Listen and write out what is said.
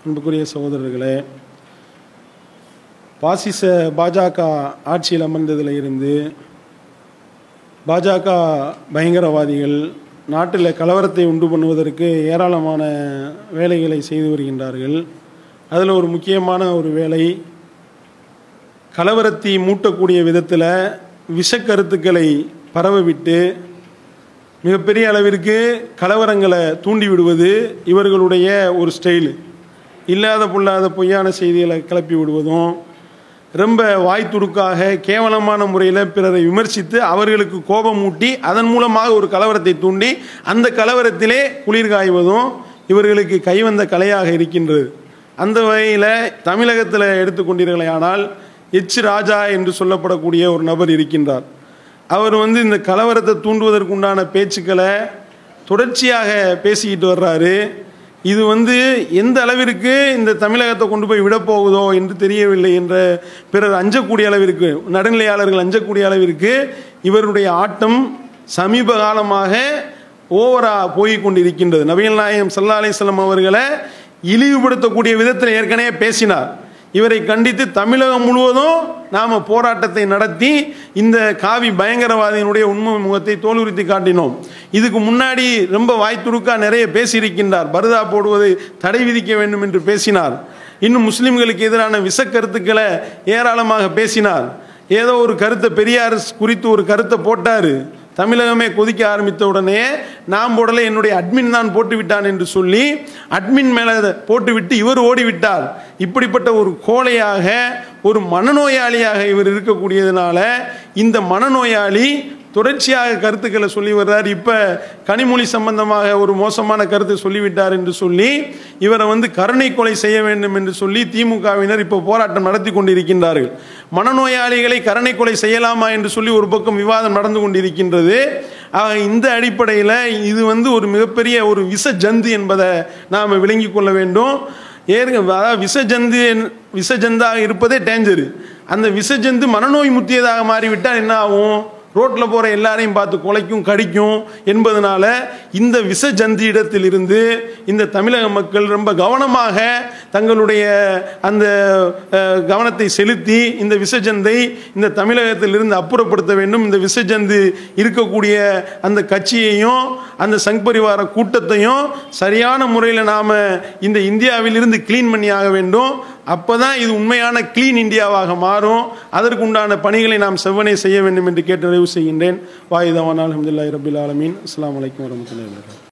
அன்புக்குரிய சகோதரர்களே பாசிச பாஜக ஆட்சியில் அமர்ந்ததில் இருந்து பாஜக பயங்கரவாதிகள் நாட்டில் கலவரத்தை உண்டு பண்ணுவதற்கு ஏராளமான வேலைகளை செய்து வருகின்றார்கள் அதில் ஒரு முக்கியமான ஒரு வேலை கலவரத்தை மூட்டக்கூடிய விதத்தில் விஷக்கருத்துக்களை பரவவிட்டு மிகப்பெரிய அளவிற்கு கலவரங்களை தூண்டி விடுவது இவர்களுடைய ஒரு ஸ்டைலு இல்லாத பொல்லாத பொய்யான செய்திகளை கிளப்பி விடுவதும் ரொம்ப வாய் துடுக்காக கேவலமான முறையில் பிறரை விமர்சித்து அவர்களுக்கு கோபம் மூட்டி அதன் மூலமாக ஒரு கலவரத்தை தூண்டி அந்த கலவரத்திலே குளிர் காய்வதும் இவர்களுக்கு கைவந்த கலையாக இருக்கின்றது அந்த வகையில் தமிழகத்தில் எடுத்துக்கொண்டீர்களேயானால் எச் ராஜா என்று சொல்லப்படக்கூடிய ஒரு நபர் இருக்கின்றார் அவர் வந்து இந்த கலவரத்தை தூண்டுவதற்குண்டான பேச்சுக்களை தொடர்ச்சியாக பேசிக்கிட்டு வர்றாரு இது வந்து எந்த அளவிற்கு இந்த தமிழகத்தை கொண்டு போய் விடப்போகுதோ என்று தெரியவில்லை என்ற பிறர் அஞ்சக்கூடிய அளவிற்கு நடுநிலையாளர்கள் அஞ்சக்கூடிய அளவிற்கு இவருடைய ஆட்டம் சமீப காலமாக ஓவரா போய் கொண்டிருக்கின்றது நபிகள் நாயகம் சல்லா அலிஸ்லாம் அவர்களை இழிவுபடுத்தக்கூடிய விதத்தில் ஏற்கனவே பேசினார் இவரை கண்டித்து தமிழகம் முழுவதும் நாம் போராட்டத்தை நடத்தி இந்த காவி பயங்கரவாதியினுடைய உண்மை முகத்தை தோலுரித்து காட்டினோம் இதுக்கு முன்னாடி ரொம்ப வாய்த்துடுக்கா நிறைய பேசியிருக்கின்றார் பருதா போடுவதை தடை விதிக்க வேண்டும் என்று பேசினார் இன்னும் முஸ்லிம்களுக்கு எதிரான விசக்கருத்துக்களை ஏராளமாக பேசினார் ஏதோ ஒரு கருத்தை பெரியார் குறித்து ஒரு கருத்தை போட்டார் தமிழகமே கொதிக்க ஆரம்பித்த உடனே நான் போடலை என்னுடைய அட்மின் தான் போட்டு விட்டான் என்று சொல்லி அட்மின் மேலே போட்டுவிட்டு இவர் ஓடிவிட்டார் இப்படிப்பட்ட ஒரு கோழையாக ஒரு மனநோயாளியாக இவர் இருக்கக்கூடியதுனால இந்த மனநோயாளி தொடர்ச்சியாக கருத்துக்களை சொல்லி வர்றார் இப்போ கனிமொழி சம்பந்தமாக ஒரு மோசமான கருத்தை சொல்லிவிட்டார் என்று சொல்லி இவரை வந்து கருணை கொலை செய்ய வேண்டும் என்று சொல்லி திமுகவினர் இப்போ போராட்டம் நடத்தி கொண்டிருக்கின்றார்கள் மனநோயாளிகளை கருணை கொலை செய்யலாமா என்று சொல்லி ஒரு பக்கம் விவாதம் நடந்து கொண்டிருக்கின்றது இந்த அடிப்படையில் இது வந்து ஒரு மிகப்பெரிய ஒரு விச ஜந்து என்பதை நாம் விளங்கி கொள்ள வேண்டும் ஏற்க அதாவது விசஜந்து விசஜந்தாக இருப்பதே டேஞ்சரு அந்த விசஜந்து மனநோய் முத்தியதாக மாறிவிட்டால் என்ன ஆகும் ரோட்டில் போகிற எல்லாரையும் பார்த்து குலைக்கும் கடிக்கும் என்பதனால இந்த விஷ ஜந்தி இடத்திலிருந்து இந்த தமிழக மக்கள் ரொம்ப கவனமாக தங்களுடைய அந்த கவனத்தை செலுத்தி இந்த விசஜந்தை இந்த தமிழகத்திலிருந்து அப்புறப்படுத்த வேண்டும் இந்த விசஜந்து இருக்கக்கூடிய அந்த கட்சியையும் அந்த சங் பரிவார கூட்டத்தையும் சரியான முறையில் நாம் இந்த இந்தியாவிலிருந்து கிளீன் பண்ணி ஆக வேண்டும் அப்போ தான் இது உண்மையான கிளீன் இந்தியாவாக மாறும் அதற்குண்டான பணிகளை நாம் செவ்வனே செய்ய வேண்டும் என்று கேட்டு நிறைவு செய்கின்றேன் வாயுதவான் அலமதுல்லாஹி ரபில் ஆலமீன் அஸ்லாம் வலைக்கம் வரமத்துல